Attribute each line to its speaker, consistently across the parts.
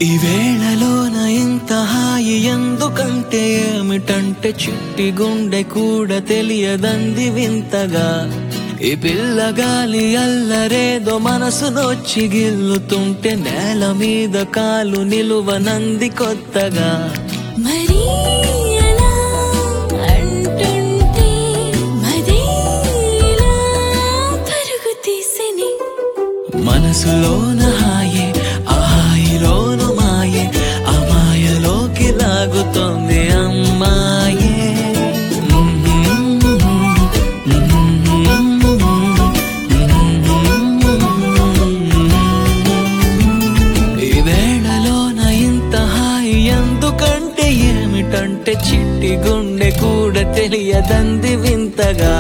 Speaker 1: ఈ వేళలోన ఇంత హాయి ఎందుకంటే ఏమిటంటే చిట్టి గుండె కూడా తెలియదంది వింతగా ఈ పిల్లగాలి అల్లరేదో మనసు నొచ్చి గిల్లుతుంటే నేల మీద కాలు నిలువనంది కొత్తగా
Speaker 2: మరి అలా అంటుంటే మదేలా పరుగు తీసెని
Speaker 1: మనసులోన హాయే ఆ హాయిలోను మాయే ఆ మాయలోకి లాగుతోంది అమ్మాయే ఈ వేళలోన ఇంత హాయి ఎందుకంటే ఏమిటంటే చిట్టి గుండె కూడా తెలియదంది వింతగా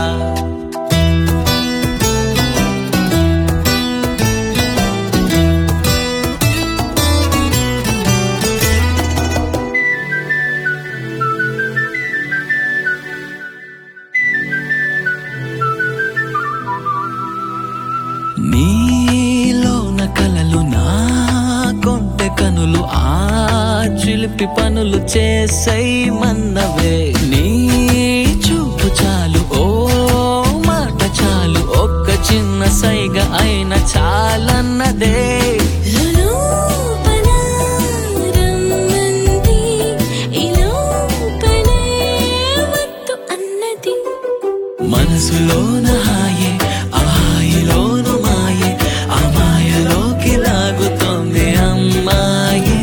Speaker 1: నీలోన కలలు నా కొంటె కనులు ఆ చిలిపి పనులు చేసై మన్నవే నీ చూపు చాలు ఓ మాట చాలు ఒక్క చిన్న సైగ అయిన చాలన్నదే
Speaker 2: లోపల రమ్మంది ఈ లోపలే వద్దు అన్నది
Speaker 1: మనసులోన హాయే ఆ హాయిలోను మాయే ఆ మాయలోకి లాగుతోంది అమ్మాయే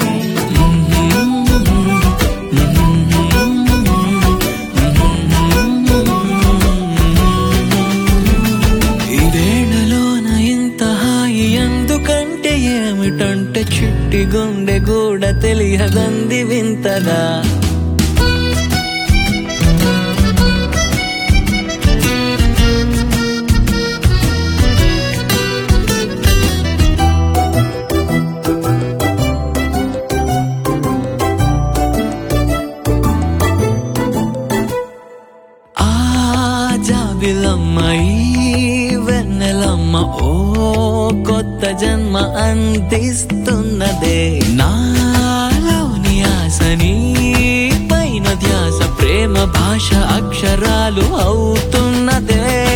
Speaker 1: ఈ వేళలోన ఇంత హాయి ఎందుకంటే ఏమిటంటే చిట్టి గుండె కూడా తెలియదంది వింతగా ఆ జాబిలమ్మ ఈ వెన్నెలమ్మ ఓ కొత్త జన్మ అందిస్తున్నదే నాలోని ఆశని పైన ధ్యాస ప్రేమ భాష అక్షరాలు అవుతున్నదే